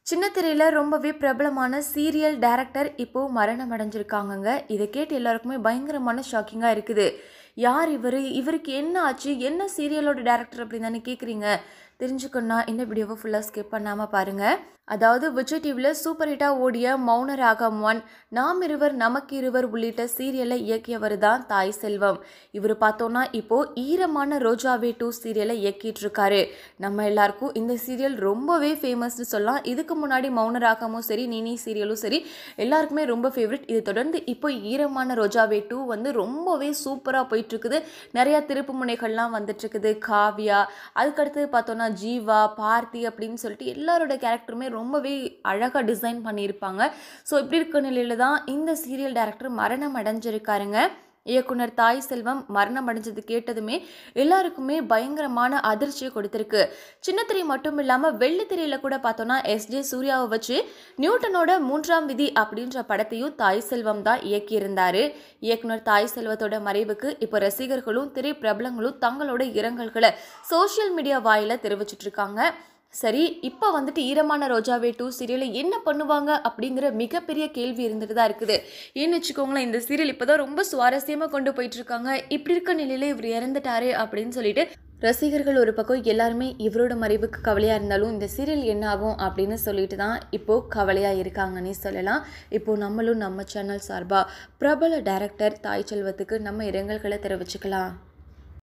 சின்ன திரையில் ரொம்பவே பிரபலமான சீரியல் டைரக்டர் இப்போ மரணம் அடைஞ்சிருக்காங்கங்க இதை கேட்டு எல்லாருக்குமே பயங்கரமான ஷாக்கிங்காக இருக்குது யார் இவர் இவருக்கு என்ன ஆச்சு என்ன சீரியலோட டைரக்டர் அப்படின்னு தானே கேட்குறீங்க தெரிஞ்சுக்கணுன்னா இந்த வீடியோவை ஃபுல்லாக ஸ்கிப் பண்ணாமல் பாருங்கள் அதாவது விஜய் டிவியில் சூப்பர் ஹிட்டாக ஓடிய மௌன ராகம் ஒன் நாம் இருவர் நமக்கு இருவர் உள்ளிட்ட சீரியலை இயக்கியவர் தான் தாய் செல்வம் இவர் பார்த்தோன்னா இப்போ ஈரமான ரோஜாவே டூ சீரியலை இயக்கிட்டு இருக்காரு நம்ம எல்லாருக்கும் இந்த சீரியல் ரொம்பவே ஃபேமஸ்னு சொல்லலாம் இதுக்கு முன்னாடி மௌன ராகமும் சரி நீனி சீரியலும் சரி எல்லாருக்குமே ரொம்ப ஃபேவரட் இது தொடர்ந்து இப்போ ஈரமான ரோஜாவே டூ வந்து ரொம்பவே சூப்பராக போயிட்டு இருக்குது நிறையா திருப்பு முனைகள்லாம் வந்துட்டு இருக்குது காவ்யா அதுக்கடுத்து பார்த்தோன்னா ஜீவா பார்த்தி அப்படின்னு சொல்லிட்டு எல்லாரோட கேரக்டருமே ரொம்பவே அழகாக டிசைன் பண்ணியிருப்பாங்க ஸோ இப்படி இருக்க நிலையில தான் இந்த சீரியல் டைரக்டர் மரணம் அடைஞ்சிருக்காருங்க இயக்குனர் தாய் செல்வம் மரணம் அடைஞ்சது கேட்டதுமே எல்லாருக்குமே பயங்கரமான அதிர்ச்சியை கொடுத்துருக்கு சின்னத்திரை மட்டும் இல்லாமல் வெள்ளித்திரையில் கூட பார்த்தோன்னா எஸ்ஜே சூர்யாவை வச்சு நியூட்டனோட மூன்றாம் விதி அப்படின்ற படத்தையும் தாய் செல்வம் தான் இயக்கியிருந்தாரு இயக்குனர் தாய் செல்வத்தோட மறைவுக்கு இப்போ ரசிகர்களும் திரை பிரபலங்களும் தங்களோட இரங்கல்களை சோஷியல் மீடியா வாயில தெரிவிச்சிட்டு இருக்காங்க சரி இப்போ வந்துட்டு ஈரமான ரோஜாவே டூ சீரியலில் என்ன பண்ணுவாங்க அப்படிங்கிற மிகப்பெரிய கேள்வி இருந்துட்டு தான் இருக்குது ஏன்னு வச்சுக்கோங்களேன் இந்த சீரியல் இப்போ தான் ரொம்ப சுவாரஸ்யமாக கொண்டு போயிட்டு இருக்காங்க இப்படி இருக்க நிலையில இவர் இறந்துட்டாரு அப்படின்னு சொல்லிட்டு ரசிகர்கள் ஒரு பக்கம் எல்லாருமே இவரோட மறைவுக்கு கவலையாக இருந்தாலும் இந்த சீரியல் என்ன ஆகும் அப்படின்னு சொல்லிட்டு தான் இப்போது கவலையாக இருக்காங்கன்னே சொல்லலாம் இப்போது நம்மளும் நம்ம சேனல் சார்பாக பிரபல டைரக்டர் தாய் செல்வத்துக்கு நம்ம இரங்கல்களை தெரிவிச்சுக்கலாம்